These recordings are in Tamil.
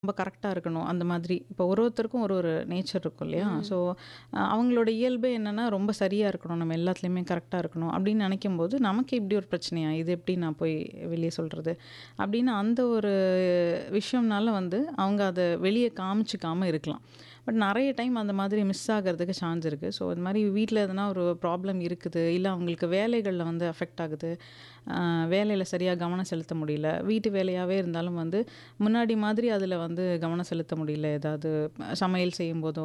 ரொம்ப கரெக்டாக இருக்கணும் அந்த மாதிரி இப்போ ஒரு ஒருத்தருக்கும் ஒரு ஒரு நேச்சர் இருக்கும் இல்லையா ஸோ அவங்களோட இயல்பே என்னென்னா ரொம்ப சரியாக இருக்கணும் நம்ம எல்லாத்துலேயுமே கரெக்டாக இருக்கணும் அப்படின்னு நினைக்கும் போது நமக்கு இப்படி ஒரு பிரச்சனையா இது எப்படி நான் போய் வெளியே சொல்கிறது அப்படின்னு அந்த ஒரு விஷயம்னால வந்து அவங்க அதை வெளியே காமிச்சிக்காமல் இருக்கலாம் பட் நிறைய டைம் அந்த மாதிரி மிஸ் ஆகிறதுக்கு சான்ஸ் இருக்குது ஸோ இது மாதிரி வீட்டில் எதனா ஒரு ப்ராப்ளம் இருக்குது இல்லை அவங்களுக்கு வேலைகளில் வந்து அஃபெக்ட் ஆகுது வேலையில் சரியாக கவனம் செலுத்த முடியல வீட்டு வேலையாகவே இருந்தாலும் வந்து முன்னாடி மாதிரி அதில் வந்து கவனம் செலுத்த முடியல ஏதாவது சமையல் செய்யும்போதோ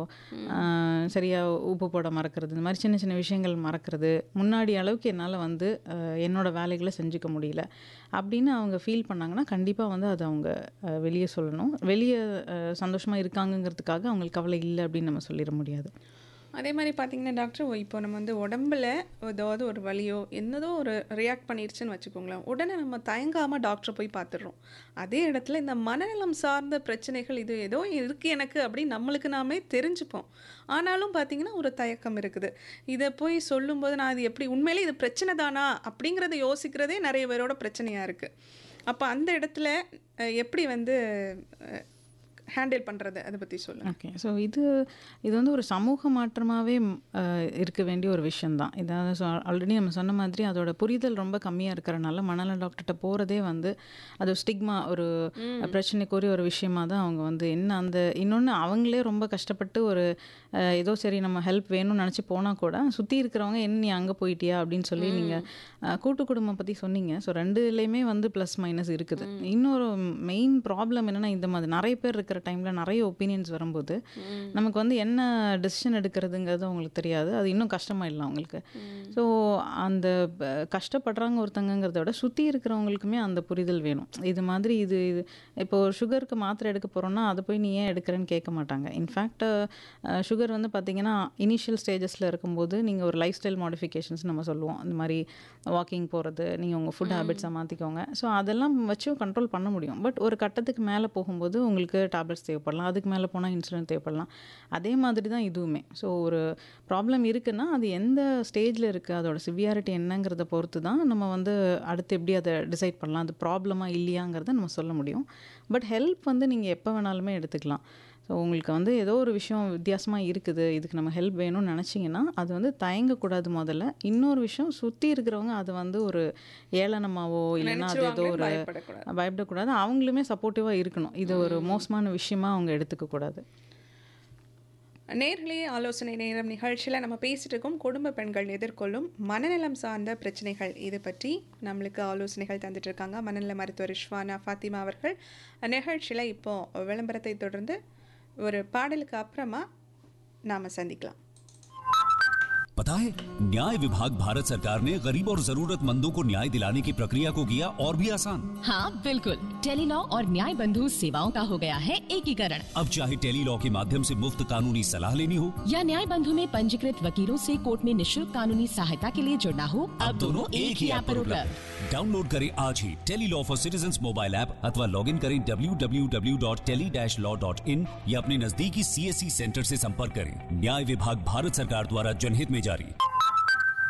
சரியாக உப்பு போட மறக்கிறது இந்த மாதிரி சின்ன சின்ன விஷயங்கள் மறக்கிறது முன்னாடி அளவுக்கு என்னால் வந்து என்னோட வேலைகளை செஞ்சுக்க முடியல அப்படின்னு அவங்க ஃபீல் பண்ணாங்கன்னா கண்டிப்பாக வந்து அதை அவங்க வெளியே சொல்லணும் வெளியே சந்தோஷமாக இருக்காங்கங்கிறதுக்காக அவங்களுக்கு கவலை இல்லை அப்படின்னு நம்ம சொல்லிட முடியாது அதே மாதிரி பார்த்தீங்கன்னா டாக்டர் இப்போ நம்ம வந்து உடம்புல ஏதாவது ஒரு வலியோ என்னதோ ஒரு ரியாக்ட் பண்ணிருச்சுன்னு வச்சுக்கோங்களேன் உடனே நம்ம தயங்காமல் டாக்டரை போய் பார்த்துடுறோம் அதே இடத்துல இந்த மனநலம் சார்ந்த பிரச்சனைகள் இது ஏதோ இருக்குது எனக்கு அப்படின்னு நம்மளுக்கு நாமே தெரிஞ்சுப்போம் ஆனாலும் பார்த்தீங்கன்னா ஒரு தயக்கம் இருக்குது இதை போய் சொல்லும்போது நான் இது எப்படி உண்மையிலே இது பிரச்சனை தானா அப்படிங்கிறத யோசிக்கிறதே நிறைய பேரோட பிரச்சனையாக இருக்குது அப்போ அந்த இடத்துல எப்படி வந்து ஹேண்டில் பண்ணுறது அதை பற்றி சொல்லுங்கள் ஓகே ஸோ இது இது வந்து ஒரு சமூக மாற்றமாகவே இருக்க வேண்டிய ஒரு விஷயந்தான் இதாவது ஸோ ஆல்ரெடி நம்ம சொன்ன மாதிரி அதோட புரிதல் ரொம்ப கம்மியாக இருக்கிறனால மனநல டாக்டர்கிட்ட போகிறதே வந்து அது ஒரு ஸ்டிக்மா ஒரு பிரச்சனைக்குரிய ஒரு விஷயமா தான் அவங்க வந்து என்ன அந்த இன்னொன்று அவங்களே ரொம்ப கஷ்டப்பட்டு ஒரு ஏதோ சரி நம்ம ஹெல்ப் வேணும்னு நினச்சி போனால் கூட சுற்றி இருக்கிறவங்க என்ன நீ அங்கே போயிட்டியா அப்படின்னு சொல்லி நீங்கள் கூட்டு குடும்பம் பற்றி சொன்னீங்க ஸோ ரெண்டுலேயுமே வந்து ப்ளஸ் மைனஸ் இருக்குது இன்னொரு மெயின் ப்ராப்ளம் என்னென்னா இந்த மாதிரி நிறைய பேர் இருக்கிற இருக்கிற டைமில் நிறைய ஒப்பீனியன்ஸ் வரும்போது நமக்கு வந்து என்ன டெசிஷன் எடுக்கிறதுங்கிறது அவங்களுக்கு தெரியாது அது இன்னும் கஷ்டமாக இல்லை அவங்களுக்கு ஸோ அந்த கஷ்டப்படுறாங்க ஒருத்தங்கிறத விட சுற்றி இருக்கிறவங்களுக்குமே அந்த புரிதல் வேணும் இது மாதிரி இது இது இப்போ சுகருக்கு மாத்திரை எடுக்க போகிறோன்னா அதை போய் நீ ஏன் எடுக்கிறேன்னு கேட்க மாட்டாங்க இன்ஃபேக்ட் சுகர் வந்து பார்த்திங்கன்னா இனிஷியல் ஸ்டேஜஸில் இருக்கும்போது நீங்கள் ஒரு லைஃப் ஸ்டைல் மாடிஃபிகேஷன்ஸ் நம்ம சொல்லுவோம் இந்த மாதிரி வாக்கிங் போகிறது நீங்கள் உங்கள் ஃபுட் ஹேபிட்ஸை மாற்றிக்கோங்க ஸோ அதெல்லாம் வச்சு கண்ட்ரோல் பண்ண முடியும் பட் ஒரு கட்டத்துக்கு மேலே போகும்போது உங்களுக்கு டேப்லெட்ஸ் தேவைப்படலாம் அதுக்கு மேலே போனால் இன்சுலின் தேவைப்படலாம் அதே மாதிரி தான் இதுவுமே ஸோ ஒரு ப்ராப்ளம் இருக்குன்னா அது எந்த ஸ்டேஜில் இருக்குது அதோட சிவியாரிட்டி என்னங்கிறத பொறுத்து தான் நம்ம வந்து அடுத்து எப்படி அதை டிசைட் பண்ணலாம் அது ப்ராப்ளமாக இல்லையாங்கிறத நம்ம சொல்ல முடியும் பட் ஹெல்ப் வந்து நீங்கள் எப்போ வேணாலுமே எடுத்துக்கலாம் ஸோ உங்களுக்கு வந்து ஏதோ ஒரு விஷயம் வித்தியாசமாக இருக்குது இதுக்கு நம்ம ஹெல்ப் வேணும்னு நினச்சிங்கன்னா அது வந்து தயங்கக்கூடாது முதல்ல இன்னொரு விஷயம் சுற்றி இருக்கிறவங்க அது வந்து ஒரு ஏளனமாவோ இல்லைன்னா அது ஏதோ ஒரு பயப்படக்கூடாது அவங்களுமே சப்போர்ட்டிவாக இருக்கணும் இது ஒரு மோசமான விஷயமா அவங்க எடுத்துக்கக்கூடாது நேர்களே ஆலோசனை நேரம் நிகழ்ச்சியில் நம்ம பேசிட்டு இருக்கோம் குடும்ப பெண்கள் எதிர்கொள்ளும் மனநலம் சார்ந்த பிரச்சனைகள் இது பற்றி நம்மளுக்கு ஆலோசனைகள் தந்துட்டு இருக்காங்க மனநல மருத்துவர் ரிஷ்வானா ஃபாத்திமா அவர்கள் நிகழ்ச்சியில் இப்போ விளம்பரத்தை தொடர்ந்து ஒரு பாடலுக்கு அப்புறமா நாம் சந்திக்கலாம் पता है न्याय विभाग भारत सरकार ने गरीब और जरूरतमंदों को न्याय दिलाने की प्रक्रिया को किया और भी आसान हाँ बिल्कुल टेलीलॉ और न्याय बंधु सेवाओं का हो गया है एकीकरण अब चाहे टेली लॉ के माध्यम से मुफ्त कानूनी सलाह लेनी हो या न्याय बंधु में पंजीकृत वकीलों से कोर्ट में निशुल्क कानूनी सहायता के लिए जुड़ना हो अब दोनों एक ही ऐप पर उपलब्ध डाउनलोड करें आज ही tele law for citizen mobile app अथवा लॉग इन करें www.tele-law.in या अपने नजदीकी सीएससी सेंटर से संपर्क करें न्याय विभाग भारत सरकार द्वारा जनहित में जारी